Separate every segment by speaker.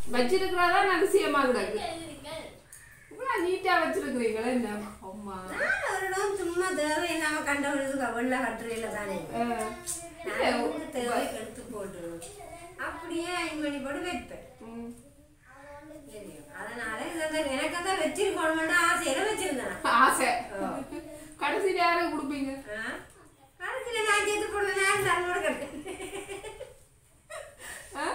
Speaker 1: வச்சிருக்கிறதா அதிசயமா கிடக்கு இவ்வளவு நீட்டா வச்சிருக்கிறீங்களா என்ன அம்மா
Speaker 2: நான் ஒரு இடம் சும்மா தேவை இல்லாம கண்டவனுக்கு வெள்ள கட்டுரையில தானே
Speaker 1: அஹ்,
Speaker 2: நான் வந்து தேவை எடுத்து போட்டுருவேன் அப்படியே ஐந்து மணி போட்டு வைப்பேன்
Speaker 1: ம்.
Speaker 2: தெரியும். அதனால இதை எனக்கு தான் வச்சிருக்கணும்னு ஆசையில வச்சிருந்தேன்
Speaker 1: ஆசை கடைசியில யாரும் கொடுப்பீங்க
Speaker 2: கடைசியில நான் சேர்த்து போடுவேன் நான் தன்னோட கட்டேன்
Speaker 1: ஆ?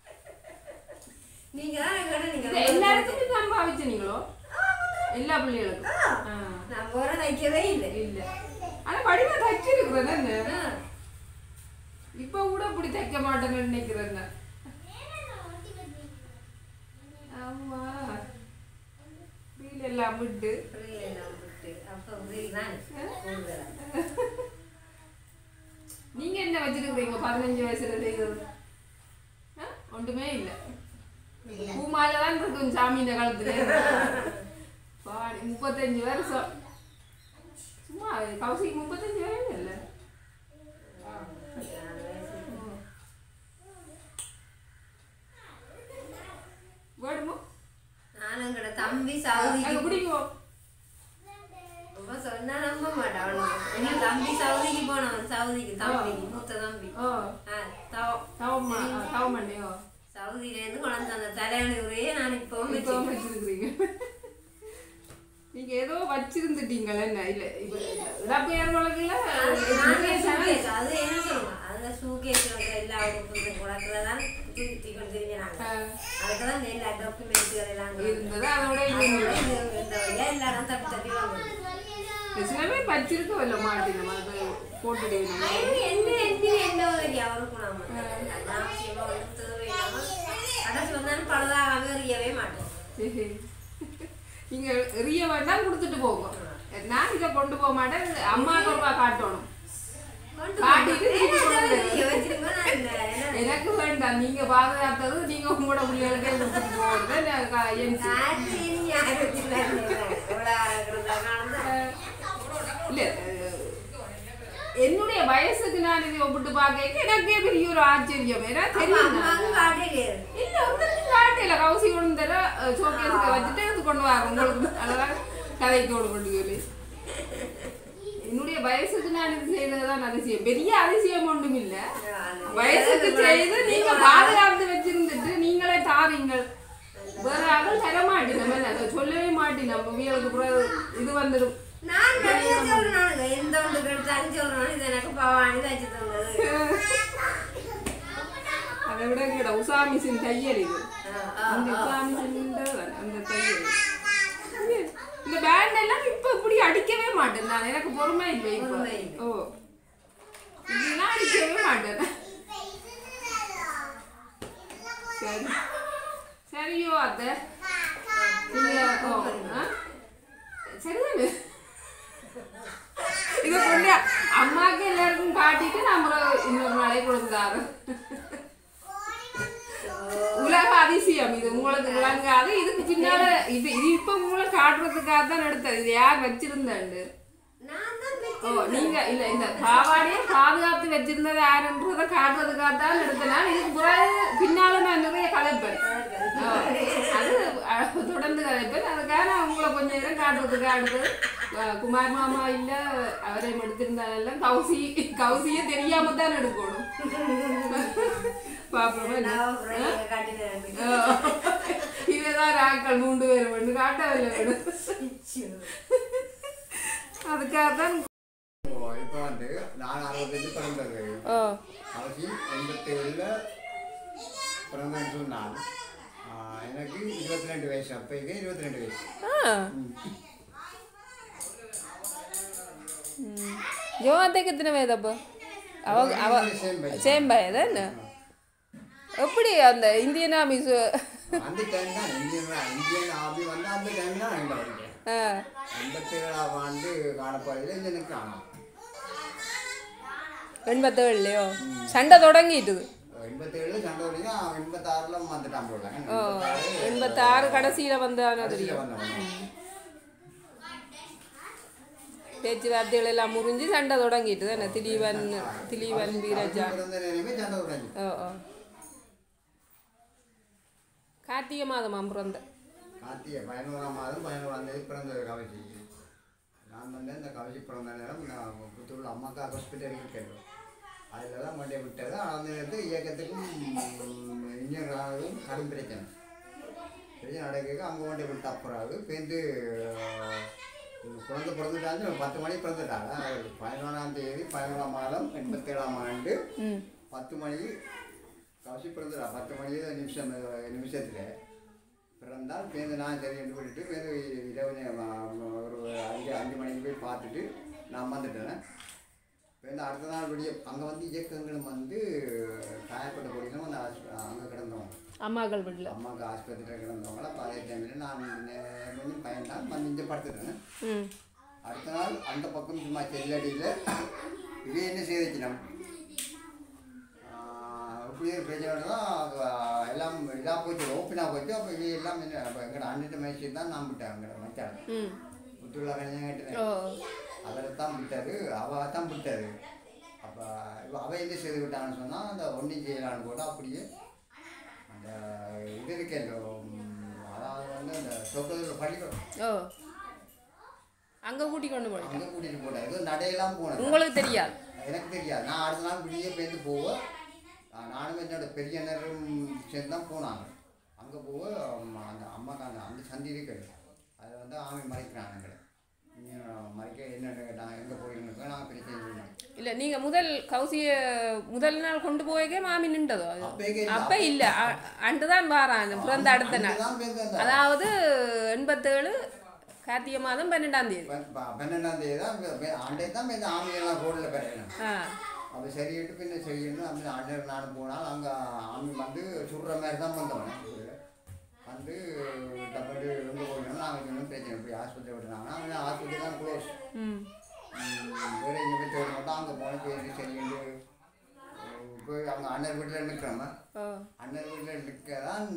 Speaker 2: நீங்க தான் எங்கட நீங்க
Speaker 1: இல்ல, எல்லா இடத்துக்கும் தான் பாவிச்சீங்களோ எல்லா பிள்ளைகளுக்கும் ஆ.
Speaker 2: நான் போற வைக்கவே இல்லை
Speaker 1: இல்ல ஆனா வடிவா தைச்சிருக்கிறேன் என்ன இப்ப கூட இப்படி தைக்க மாட்டேன்னு நினைக்கிறேன் நான். ஆமா வீல் எல்லாம் விட்டு
Speaker 2: பிள்ளைகளை விட்டு அப்ப உதவி தான் கூடுதலா.
Speaker 1: நீங்க என்ன வச்சிருக்கிறீங்க பதினஞ்சு வயசுல செய்தது ஆ? ஒன்றுமே இல்ல பூமால தான் இருக்கும் சாமி இந்த காலத்துல பாடி முப்பத்தஞ்சு வருஷம் சும்மா கௌசிக்கு முப்பத்தஞ்சு வயசு இல்ல வேணுமோ
Speaker 2: நானும் எங்கட தம்பி சவுதிக்கு
Speaker 1: அங்க குடிக்குவோம்
Speaker 2: ரொம்ப சொன்னா நம்ப மாட்டான் அவனுக்கு எங்க தம்பி சவுதிக்கு போனவன் சவுதிக்கு தம்பி மூத்த தம்பி
Speaker 1: ஓ
Speaker 2: ஆ, தவ-
Speaker 1: தவமா தவமண்டையோ
Speaker 2: சவுதியில இருந்து கொண்டாந்து அந்த தலையணை உரையே நான் இப்பவும்
Speaker 1: இப்போ
Speaker 2: வச்சிருக்கேன்.
Speaker 1: வச்சிருக்கிறீங்க நீங்க ஏதோ வச்சிருந்துட்டீங்களே என்ன இல்ல இப்ப இடப்பெயர் வழக்குல
Speaker 2: நானே suitcase, அது என்ன சொல்லுங்க அந்த சூகேஸ்ல இருக்கிற எல்லா உறுப்புகளும் குழக்கிறதான் தூக்கி கொண்டு தெரிஞ்சாங்க அதுக்குதான் இந்த எல்லா டாக்குமெண்ட்ஸ் எல்லாம்
Speaker 1: இருந்தது அதோட
Speaker 2: அதோட
Speaker 1: இல்லைங்க.
Speaker 2: இது இந்த வழியா எல்லா இடம் தப்பி தப்பி வாங்குது
Speaker 1: சில பேர் வச்சிருக்க வரல மாட்டேன் அது போட்டுடுவீங்க
Speaker 2: அது என்ன என்ன என்ன ஒரு அவருக்கும் நாம அனாவசியமா ஒரு தேவையில்லாம கடைசி வந்தாலும் பழுதாகாம எறியவே மாட்டோம்
Speaker 1: நீங்க எரிய வேண்டாம் கொடுத்துட்டு போங்க நான் இதை கொண்டு போக மாட்டேன் அம்மாவுக்கு ஒரு ரூபா காட்டணும்
Speaker 2: கொண்டு
Speaker 1: காட்டிட்டு
Speaker 2: போங்க.
Speaker 1: திருப்பி கொண்டு
Speaker 2: ஏன்னா
Speaker 1: வந்து.
Speaker 2: நீங்க வச்சிருக்கோம் நான் இந்த என்ன
Speaker 1: எனக்கு வேண்டாம் நீங்க பாதுகாத்தது நீங்க உங்களோட பிள்ளைகளுக்கே கொடுத்துட்டு போகிறது என்சி
Speaker 2: காட்டி நீ யார் வச்சிருக்காங்க எவ்வளோ இருக்கிறதா காணுதா
Speaker 1: இல்ல அஹ், என்னுடைய வயசுக்கு நான் இதை ஒப்பிட்டு பார்க்க எனக்கே பெரிய ஒரு ஆச்சரியம் ஏன்னா தெரியும்
Speaker 2: அம்மாவும் காட்டலையே
Speaker 1: இல்ல உங்களுக்கு காட்டையில கவுசி கொண்டு தர சோகேஸுக்கு வச்சுட்டு அது கொண்டு வாங்க உங்களுக்கு அழகா கதைக்கு கொண்டு கொண்டு சொல்லி என்னுடைய வயசுக்கு நான் இது செய்யறதுதான் அதிசயம் பெரிய அதிசயம் ஒன்றும் இல்ல வயசுக்கு செய்து நீங்க பாதுகாத்து வச்சிருந்துட்டு நீங்களே தாரீங்கள் வேற ஆளும் தர மாட்டீங்க சொல்லவே மாட்டீங்க நம்ம வீட்டுக்கு பிறகு இது வந்துடும்
Speaker 2: நான் நிறைய சொல்றேன் எந்த ஒன்று கெடுத்தாலும் சொல்றேன் இது எனக்கு பவானி தச்சு தந்தது
Speaker 1: அதை விட எங்கட உஷா மிஷின் தையல் இது
Speaker 2: ஆ,
Speaker 1: அந்த உஷா மிஷின் அந்த தையல் இந்த பேண்ட் எல்லாம் இப்ப இப்படி அடிக்கவே மாட்டேன் நான் எனக்கு பொறுமை இல்லை இப்ப
Speaker 2: பொறுமை இல்லை.
Speaker 1: ஓ இதெல்லாம் அடிக்கவே மாட்டேன் சரி சரியோ அத்தை நீங்க ஓ, ஆ? சரிதானே இதை கொண்டு அம்மாக்கு எல்லாருக்கும் காட்டிட்டு நம்ம இன்னொரு நாளை கொடுத்தாரு உலக அதிசயம் இது உங்களுக்கு விளங்காது இதுக்கு பின்னால இது இது இப்ப உங்களை காட்டுறதுக்காக தான் எடுத்தது இது யார் வச்சிருந்தாண்டு
Speaker 2: நான் தான்
Speaker 1: ஓ நீங்க இல்ல இந்த பாவாடையை பாதுகாத்து வச்சிருந்தது யாருன்றத காட்டுறதுக்காக தான் எடுத்தனால இதுக்கு பிறகு பின்னால நான் நிறைய கலைப்பேன் ஓ, அது அஹ், தொடர்ந்து கலைப்பேன் அதுக்காக நான் உங்களை கொஞ்ச நேரம் காட்டுறதுக்கு அடுத்தது அஹ், குமார் மாமா இல்ல அவரை எடுத்திருந்தாலும் கௌசி கௌசியே தெரியாம தான் எடுக்கணும் பாப்போம் என்ன?
Speaker 2: நான் காட்டினேன்
Speaker 1: இவதான் ராக்கள் மூன்று பேர் வேண்டு காட்டவில்லை வேணும் அதுக்காக தான்
Speaker 3: இப்போ வந்து நான் அறுபத்தஞ்சு பிறந்தது
Speaker 1: ஓ
Speaker 3: அவசியம் எண்பத்தேழில் பிறந்தேன்னு சொன்னான் ஆஹ் எனக்கு இருபத்தி ரெண்டு வயசு அப்போக்கு இருபத்தி ரெண்டு வயசு
Speaker 1: ஜோவாத்தைக்கு எத்தனை வயது அப்போ அவ அவ
Speaker 3: சேம் வயசு
Speaker 1: சேம் வயது என்ன எப்படி அந்த இந்தியன் ஆபீஸ்
Speaker 3: அந்த டைம் தான் இந்தியன் இந்தியன் ஆபி வந்து அந்த டைம் தான் எங்களை படிக்கிறேன் எண்பத்தேழாம் ஆண்டு காலப்பகுதியில் எனக்கு காணும்
Speaker 1: எண்பத்தேழுலையோ சண்டை தொடங்கிட்டுது
Speaker 3: எண்பத்தேழில் சண்டை வரைக்கும் எண்பத்தாறில் வந்துட்டான் போல
Speaker 1: ஓ எண்பத்தாறு கடைசியில் வந்தானே தெரியும்
Speaker 3: வந்தவன்
Speaker 1: பேச்சுவார்த்தைகள் எல்லாம் முறிஞ்சு சண்டை தொடங்கிட்டு தானே திலீவன் திலீவன் வீரஜா
Speaker 3: பிறந்த நேரமே சண்டை விடாது
Speaker 1: ஓ ஓ கார்த்திகை மாதம் பிறந்த
Speaker 3: கார்த்திகை பதினோராம் மாதம் பதினோராம் தேதி பிறந்தது கவசி நான் வந்து இந்த கவசி பிறந்த நேரம் நான் புத்தூரில் அம்மாக்கா ஹாஸ்பிட்டல் இருக்கேன் அதில் தான் கொண்டே விட்டது அந்த நேரத்துக்கு இயக்கத்துக்கும் இன்ஜினியராகவும் கடும் பிரச்சனை பிரச்சனை நடக்க அங்கே கொண்டே விட்டு அப்புறம் பேருந்து குழந்தை பிறந்துட்டாங்க பத்து மணிக்கு பிறந்துட்டாங்க பதினொன்றாம் தேதி பதினோராம் மாதம் எண்பத்தேழாம் ஆண்டு
Speaker 1: ம்
Speaker 3: பத்து மணிக்கு கவசி பிறந்துடா பத்து மணிக்கு நிமிஷம் நிமிஷத்தில் பிறந்தால் பேருந்து நான் சரி என்று விட்டுட்டு பேருந்து இரவு நே- ம- ஒரு அஞ்சு அஞ்சு மணிக்கு போய் பார்த்துட்டு நான் வந்துட்டேன் பேருந்து அடுத்த நாள் விடிய அங்கே வந்து இயக்கங்களும் வந்து காயப்பட்ட பொடியிலும் அந்த அங்கே கிடந்தோம்
Speaker 1: அம்மாக்கள் வீட்டில்
Speaker 3: அம்மாவுக்கு ஆஸ்பத்திரியில் கிடந்தவங்கள அதே டைமில் நான் கொஞ்சம் பயந்தான் வந்து இங்கே படுத்துட்டேன்
Speaker 1: ம்
Speaker 3: அடுத்த நாள் அந்த பக்கம் சும்மா செல்லடியில் இது என்ன செய்துச்சு நம்ம இப்படி ஒரு பிரச்சனை தான் அது எல்லாம் இதாக போச்சு ஓப்பனாக போச்சு அப்போ இது எல்லாம் என்ன அப்போ எங்கட அண்ணன் மேய்ச்சி தான் நான் விட்டேன் அங்கே மச்சான்
Speaker 1: ம்
Speaker 3: புத்துள்ள கல்யாணம்
Speaker 1: ஓ
Speaker 3: கேட்டேன் அதில் தான் விட்டாரு அவ தான் விட்டாரு அப்போ இப்போ அவ என்ன செய்து விட்டான்னு சொன்னால் அந்த ஒன்றும் செய்யலான்னு கூட அப்படியே அந்த இது இருக்கே இந்த, ம், அதாவது வந்து அந்த சொக்கத்தில் பள்ளிக்கூடம்
Speaker 1: ஓ அங்கே கூட்டி கொண்டு போயிட்டேன்
Speaker 3: அங்கே கூட்டிகிட்டு போனேன் ஏதோ நடையெல்லாம் போனேன்
Speaker 1: உங்களுக்கு தெரியாது
Speaker 3: எனக்கு தெரியாது நான் அடுத்த நாள் விடியே பேருந்து போவேன் நான் நானும் என்னோட பெரிய நேரம் சேர்ந்து தான் போனாங்க அங்கே போக அம்மா- அந்த அம்மாக்கு அந்த அந்த சந்தி இருக்குது அதில் வந்து ஆமை மறைக்கிறாங்க எங்களை நீங்கள் மறைக்க என்னென்னு கேட்டாங்க எங்கே போயிருந்தோம் நாங்கள் பெரிய செஞ்சோம்
Speaker 1: இல்லை நீங்கள் முதல் கௌசிய முதல் நாள் கொண்டு போயக்கே மாமி நின்றதோ அது
Speaker 3: அப்பவே இல்ல.
Speaker 1: அப்போ இல்லை அண்டு தான் வாரான் பிறந்த அடுத்த நாள்
Speaker 3: தான் பேருந்து வந்தேன்.
Speaker 1: அதாவது எண்பத்தேழு கார்த்திகை மாதம் பன்னெண்டாம் தேதி
Speaker 3: ப- ப- பன்னெண்டாம் தேதி தான் அண்டே தான் இந்த ஆமையெல்லாம் ரோட்டில் பெறணும்
Speaker 1: ஆ
Speaker 3: அப்போ சரிட்டு பின்ன செய்யணும் அப்படி அண்ணர் நானும் போனால் அங்கே ஆமி வந்து சுடுற மாதிரி தான் வந்தவன் வந்து டப்பட்டு எங்கே போயிடணும் நாங்கள் சொன்னோம் பிரச்சனை இப்படி ஆஸ்பத்திரி விட்டுனாங்கன்னா அவன் ஆஸ்பத்திரி தான் க்ளோஸ்
Speaker 1: ம்
Speaker 3: வேறு எங்கே போய் தேட மாட்டோம் அங்கே போன பேருந்து சரிண்டு போய் அங்கே அண்ணர் வீட்டில் நிற்கிறோம்
Speaker 1: ஓ
Speaker 3: அண்ணர் வீட்டில் நிற்க தான்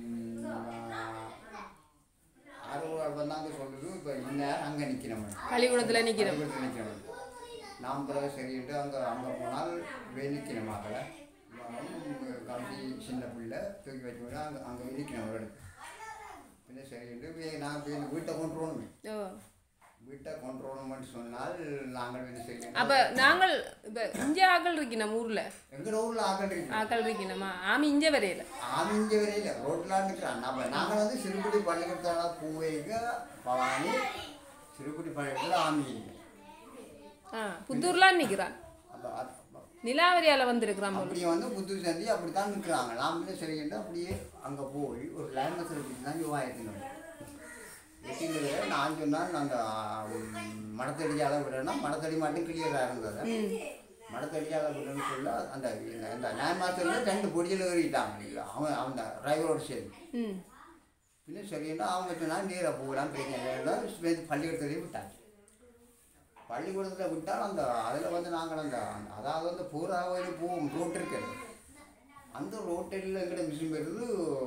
Speaker 3: ஆர்வம் வந்தாங்க சொல்லுது இப்போ இந்நேரம் அங்கே நிற்கிறோம்
Speaker 1: பள்ளிக்கூடத்தில் நிற்கிறோம்
Speaker 3: வீட்டில் நிற்கிறோம் நாம் பிறகு சரின்ட்டு அங்கே அங்கே போனால் வெயிலிக்கணும் மக்களை கம்பி சின்ன பிள்ளை தூக்கி வச்சு விட அங்கே அங்கே வெயிலிக்கணும் ஒரு இடத்துல பின்ன சரின்ட்டு வே- நான் போய் வீட்டை கொண்டு போகணுமே
Speaker 1: ஓ
Speaker 3: வீட்டை கொண்டு போகணும்னு சொன்னால் நாங்கள் வந்து சரி
Speaker 1: அப்போ நாங்கள் இப்போ இங்கே ஆக்கள் இருக்கணும் ஊரில்
Speaker 3: எங்கள் ஊரில் ஆக்கள் இருக்கு
Speaker 1: ஆக்கள் இருக்கணுமா ஆமி இங்கே வரையில
Speaker 3: ஆமி இங்கே வரையில் ரோட்டில் நிற்கிறான் நம்ம நாங்கள் வந்து சிறுகுடி பள்ளிக்கூடத்தோட பூவைக்கு பவானி சிறுகுடி பள்ளிக்கூடத்தில் ஆமி இல்லை
Speaker 1: ஆ புத்தூர்லாம் நிற்கிறான்
Speaker 3: அப்போ அது-
Speaker 1: நிலாவரியால் வந்திருக்கிறான் போல
Speaker 3: அப்படி வந்து புது சந்தி அப்படி தான் நிற்கிறாங்க நாமளே சரின்னு அப்படியே அங்கே போய் ஒரு லைன் பஸ்ஸில் பிடிச்சி தான் யோகாயிரத்தினோம் எட்டிங்கிறத நான் சொன்னால் நாங்கள் மடத்தடியால் விடணும் மடத்தடி மட்டும் கிளியராக இருந்தது மடத்தடியால் விடணும்னு சொல்ல அந்த இந்த- இந்த நயன் மாதத்தில் ரெண்டு பொடியில் ஏறிட்டாங்க இல்லை அவன் அவன் டிரைவரோட சேர்ந்து
Speaker 1: ம்
Speaker 3: பின்ன சரின்னா அவங்க சொன்னால் நேராக போகலாம் பிரச்சனை இல்லை பள்ளிக்கூடத்துலேயும் விட்டாங்க பள்ளிக்கூடத்தில் விட்டால் அந்த அதில் வந்து நாங்கள் அந்த அந்த- அதாவது வந்து பூராவில் போகும் ரோட் இருக்குது அந்த ரோட்டில் எங்கிட்ட மிஷின் வருது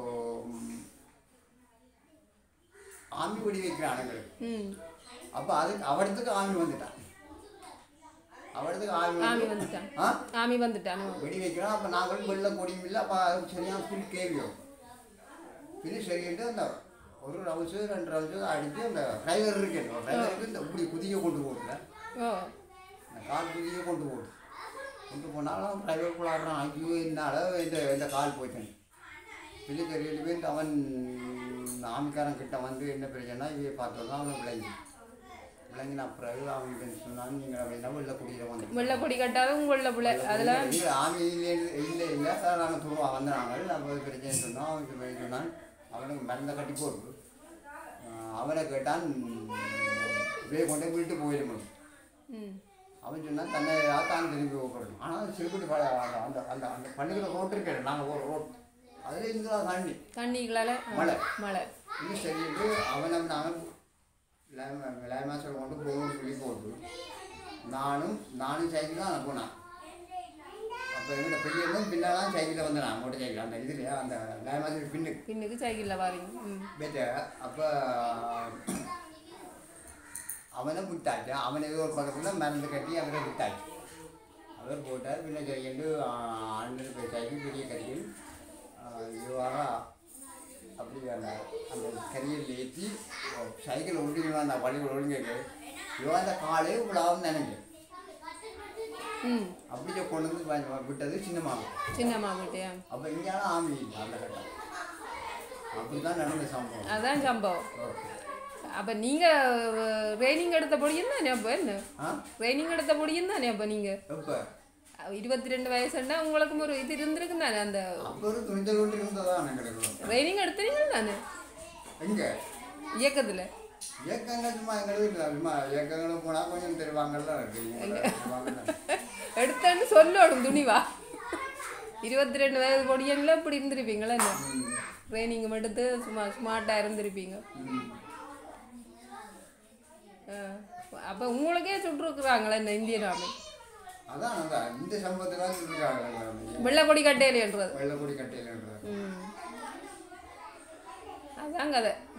Speaker 3: ஆமி வெடி வைக்கிறானுங்க
Speaker 1: ம்
Speaker 3: அப்போ அதுக்கு அவடத்துக்கு ஆமி வந்துட்டான் அவடத்துக்கு ஆமி
Speaker 1: ஆமி
Speaker 3: வந்து
Speaker 1: வந்துட்டான்
Speaker 3: ஆ
Speaker 1: ஆமி வந்துட்டான்
Speaker 3: வெடி வைக்கிறோம் அப்போ நாங்களும் வெள்ள கொடியும் இல்லை அப்போ அது சரியான ஃபுல் கேவியோ பின்ன சரின்ட்டு அந்த ஒரு ரவுஸு ரெண்டு ரவுஸு அடித்து அந்த டிரைவர் இருக்கு டிரைவருக்கு இந்த இப்படி குதிக்க கொண்டு போகல
Speaker 1: ஓ
Speaker 3: இந்த கால் குதிக்க கொண்டு போகுது கொண்டு போனாலும் டிரைவர் குள்ளாடுறான் ஐயோ என்னால் இந்த இந்த கால் போயிட்டேன் பிள்ளை தெரியல போய் அவன் ஆமிக்காரன் கிட்ட வந்து என்ன பிரச்சனை இவைய பார்த்தது தான் அவனை விளங்கி விளங்கின பிறகு அவனுக்கு சொன்னான்னு நீங்கள் அப்படின்னா வெள்ள குடியில் வந்து
Speaker 1: வெள்ளை கொடி கட்டாலும் உங்கள பிள்ளை அதில்
Speaker 3: இல்லை ஆமி இல்லை இல்லை இல்லை நாங்கள் துருவா வந்தாங்க நம்ம பிரச்சனை சொன்னோம் அவனுக்கு போய் சொன்னான் அவனுக்கு மருந்தை கட்டி போட்டு ஆஹ் அவனை கேட்டான் இப்படியே கொண்டு போய் வீட்டு போயிடும்
Speaker 1: ம்
Speaker 3: அவன் சொன்னான் தன்னை தான் திரும்பி போகணும் ஆனால் சிறுபடி ப அந்த அந்த அந்த பள்ளிக்கூட ரோட் இருக்கேன் நாங்கள் ஒரு ரோட் அதில் இருந்தா தாண்டி
Speaker 1: தண்ணிகளால்
Speaker 3: மழை.
Speaker 1: மழை
Speaker 3: இது சரிட்டு அவனை நாங்கள் லை மாதம் கொண்டு போகணும்னு சொல்லி போட்டு நானும் நானும் சைக்கிள் தான் அனுப்புனேன் அப்போ எங்கிட்ட பெரியவனும் பின்னாலாம் சைக்கிளில் வந்தேன் மோட்டர் சைக்கிள் அந்த இதில் அந்த லை மாதத்துக்கு பின்னுக்கு
Speaker 1: பின்னுக்கு சைக்கிளில் வாரீங்க ம்
Speaker 3: பேட்ட அப்போ அவனை விட்டாச்சு அவன் ஏதோ ஒரு பக்கத்தில் மருந்து கட்டி அவரை விட்டாச்சு அவர் போட்டார் பின்ன சரிண்டு அண்ணன் போய் சைக்கிள் பெரிய கட்டில் இதுவாக அப்போ அரியல் ஏற்றி சைக்கிள் ஒழுங்கு அந்த பள்ளிக்கூட ஒழுங்கு இவன் அந்த காலே இவ்வளவு நினைஞ்சு
Speaker 1: ம்
Speaker 3: அப்படியே கொண்டு வந்து வ- விட்டது சின்ன மாவு
Speaker 1: சின்ன மாமிட்டியா
Speaker 3: அப்போ இங்கேயான ஆமி இல்லை அந்த கட்டம் அப்படி தான் நடந்த சம்பவம்
Speaker 1: அதான் சம்பவம்
Speaker 3: ஓகே
Speaker 1: அப்ப நீங்க ட்ரைனிங் எடுத்த பொடியும் தானே அப்ப என்ன
Speaker 3: ஆ
Speaker 1: ட்ரைனிங் எடுத்த பொடியும் தானே அப்ப நீங்க
Speaker 3: எப்போ
Speaker 1: இருபத்தி ரெண்டு வயசுன்னா உங்களுக்கும் ஒரு இது இருந்திருக்கு தானே அந்த
Speaker 3: அப்போ ஒரு துணிச்சல் கொண்டு இருந்ததான் எங்களுக்கு
Speaker 1: ட்ரைனிங் எடுத்தீங்க தானே
Speaker 3: எங்கே
Speaker 1: இயக்கத்துல
Speaker 3: இயக்கங்கள் சும்மா எங்களுக்கு இல்லை சும்மா இயக்கங்களும் போனால் கொஞ்சம் தருவாங்கல்ல தருவாங்கல்ல.
Speaker 1: எடுத்தேன்னு சொல்லணும் துணிவா இருபத்தி ரெண்டு வயது பொடியங்கள இப்படி இருந்திருப்பீங்களா என்ன
Speaker 3: ம்.
Speaker 1: ட்ரைனிங் எடுத்து சும்மா ஸ்மார்ட்டாக இருந்திருப்பீங்க
Speaker 3: ம்.
Speaker 1: அப்போ உங்களுக்கே சுட்டுருக்குறாங்களே இந்த இந்தியன் ஆர்மி
Speaker 3: அதான் அதான் இந்த சம்பவத்துக்காக சொல்லிருக்காங்க
Speaker 1: வெள்ளை கொடி கட்டையிலன்றது
Speaker 3: வெள்ளக்கொடி கட்டையில்ன்றது
Speaker 1: ம் அதான் கதை